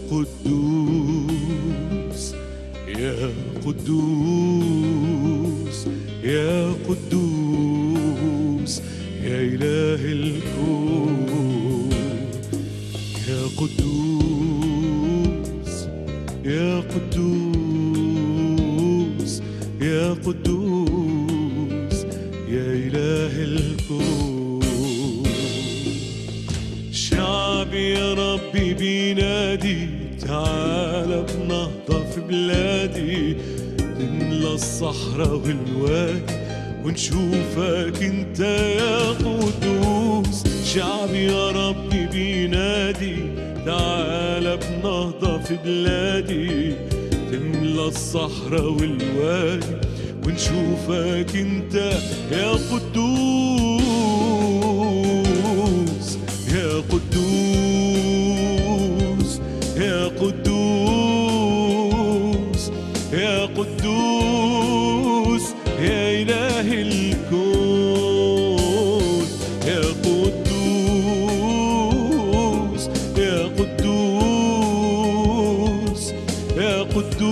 قدوس يا قدوس يا قدوس يا إله الكون يا قدوس يا قدوس يا قدوس يا إله الكون شعبي يا ربي بينادي تعال بنهضة في بلادي تملى الصحراء والوادي ونشوفك انت يا قدوس شعبي يا ربي بينادي تعال بنهضة في بلادي تملى الصحراء والوادي ونشوفك انت يا قدوس يا قدوس يا قدوس يا قدوس يا إله الكون يا قدوس يا قدوس يا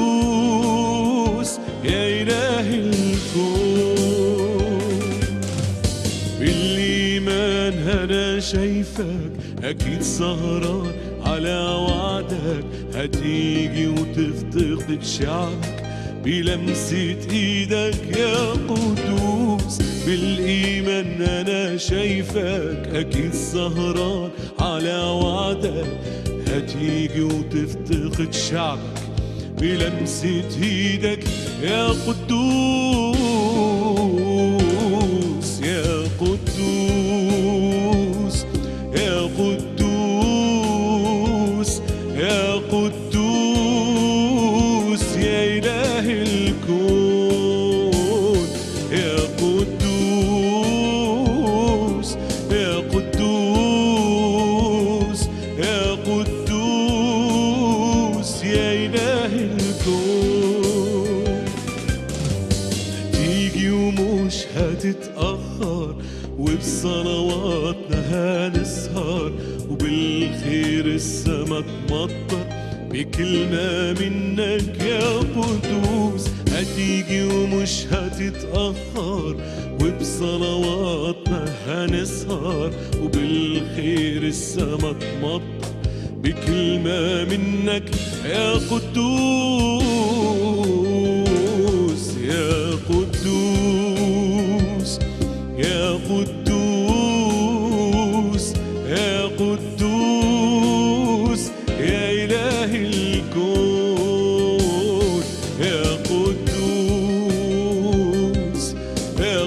قدوس يا إله الكون بالإيمان أنا شايفك أكيد سهران على وعدك هتيجي وتفتقد شعبك بلمسة إيدك يا قدوس بالإيمان أنا شايفك أكيد سهران على وعدك هتيجي وتفتقد شعبك بلمسة ايدك يا قدوس يا قدوس يا قدوس يا قدوس يا إله الكون يا قدوس يا قدوس يا قدوس يا إله الكون تيجي ومش هتتأخر وبصلواتنا هنسهر وبالخير السما تمطر بكلمة منك يا قدوس هتيجي ومش هتتأخر وبصلواتنا هنسهر وبالخير السما تمطر بكلمة منك يا قدوس يا قدوس يا قدوس يا قدوس يا إله الكون يا قدوس يا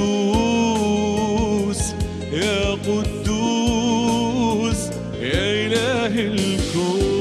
قدوس يا قدوس يا إله الكون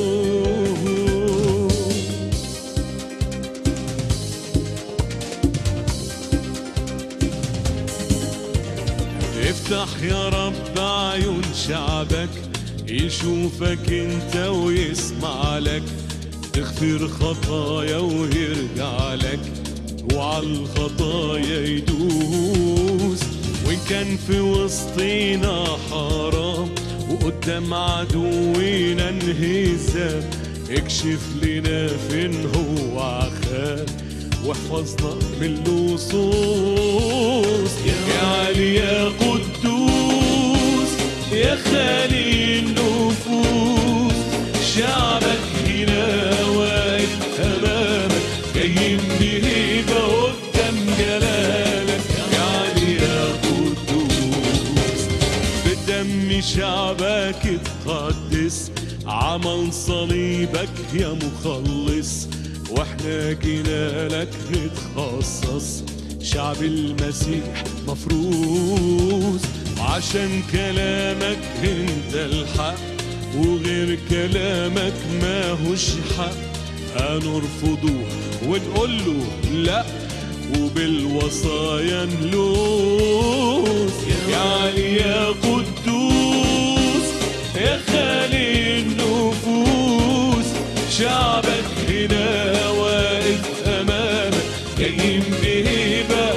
افتح يا رب عيون شعبك يشوفك انت ويسمع لك تغفر خطايا ويرجع لك وعلى الخطايا يدوس وان كان في وسطينا حرام وقدام عدونا انهزام اكشف لنا فين هو عخان واحفظنا من اللصوص يا علي يا قدوس يا خالي النفوس شعبك هنا واقف امامك جايين بهيبه قدام جلالك يا علي يا قدوس بدم شعبك اتقدس عمل صليبك يا مخلص واحنا جينا لك نتخصص شعب المسيح مفروض عشان كلامك انت الحق وغير كلامك ماهوش حق هنرفضه ونقول له لا وبالوصايا نلوث يا علي يا قدوس يا خالي النفوس شعبك هنا واقف امامك جايين بهيبه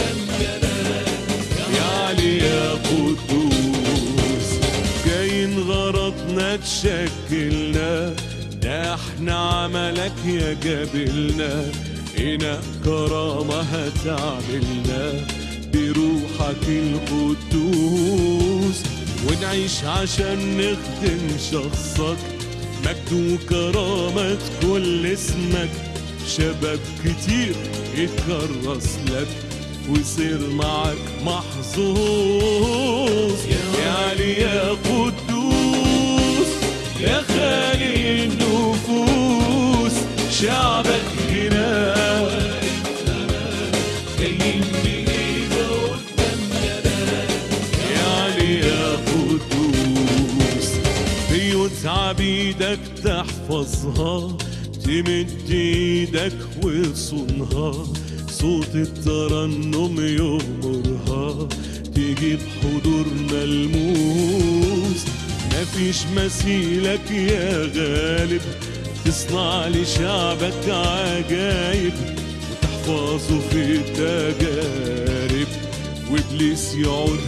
يا علي يا قدوس جايين غرضنا تشكلنا احنا عملك يا جابلنا هنا كرامة هتعملنا بروحك القدوس ونعيش عشان نخدم شخصك مجد وكرامة كل اسمك شباب كتير اتكرس لك وصير معك محظوظ يا علي يا قدوس يا خالي النفوس شعبك هنا جايين بإيده قدام يا علي يا قدوس بيوت عبيدك تحفظها تمد ايدك وتصونها صوت الترنم يغمرها تجيب حضور ملموس مفيش مثيلك يا غالب تصنع لشعبك عجايب وتحفظه في التجارب وابليس يعود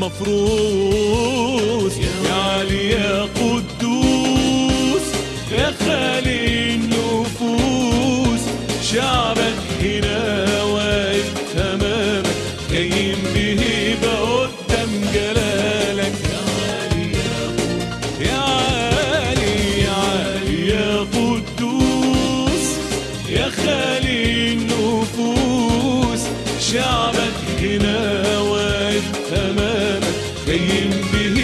مفروس يا علي يا قدوس يا خالي النفوس شعبك هنا واقف امامك جايين بهيبه قدام جلالك يا علي يا علي يا علي يا قدوس يا خالي النفوس شعبك هنا واقف امامك جايين به